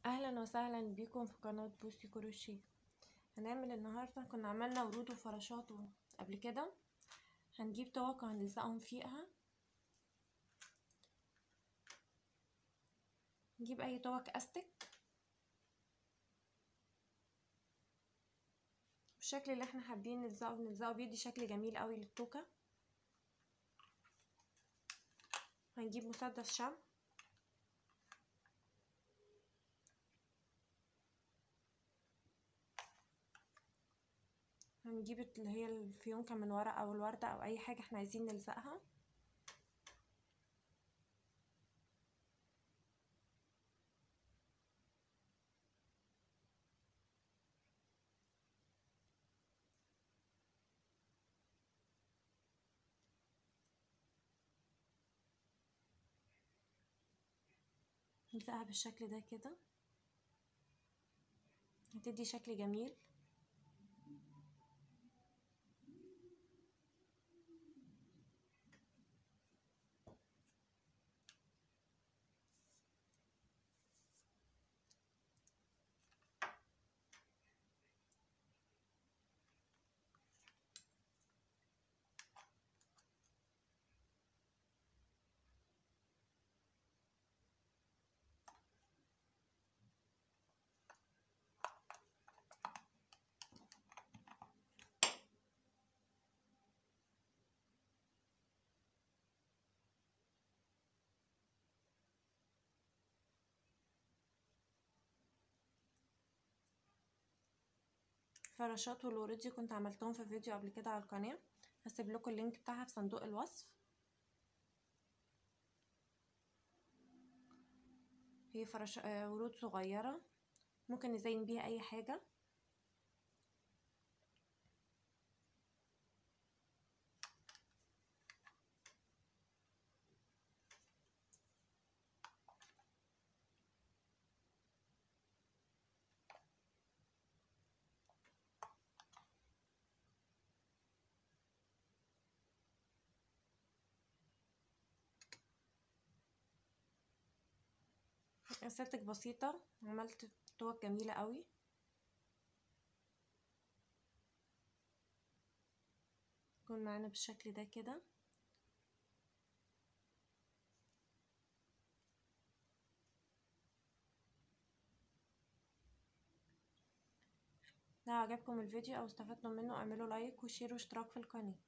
اهلا وسهلا بيكم في قناة بوسي كروشيه هنعمل النهاردة كنا عملنا ورود وفراشات قبل كده هنجيب طوق وهنلزقهم فيها نجيب اي طوق استك بالشكل اللي احنا حابين نلزقه بنلزقه بيدي شكل جميل قوي للتوكة هنجيب مسدس شمع هنجيب اللي هي الفيونكة من ورا او الوردة او اي حاجة احنا عايزين نلزقها نلزقها بالشكل ده كده هتدي شكل جميل فراشات والورود دي كنت عملتهم في فيديو قبل كده على القناة هسيب لكم اللينك بتاعها في صندوق الوصف هي فرش آه ورود صغيرة ممكن نزين بيها اي حاجة اساتك بسيطة عملت طوق جميلة قوي يكون معانا بالشكل ده كده لو عجبكم الفيديو او استفدتم منه اعملوا لايك وشير واشتراك في القناه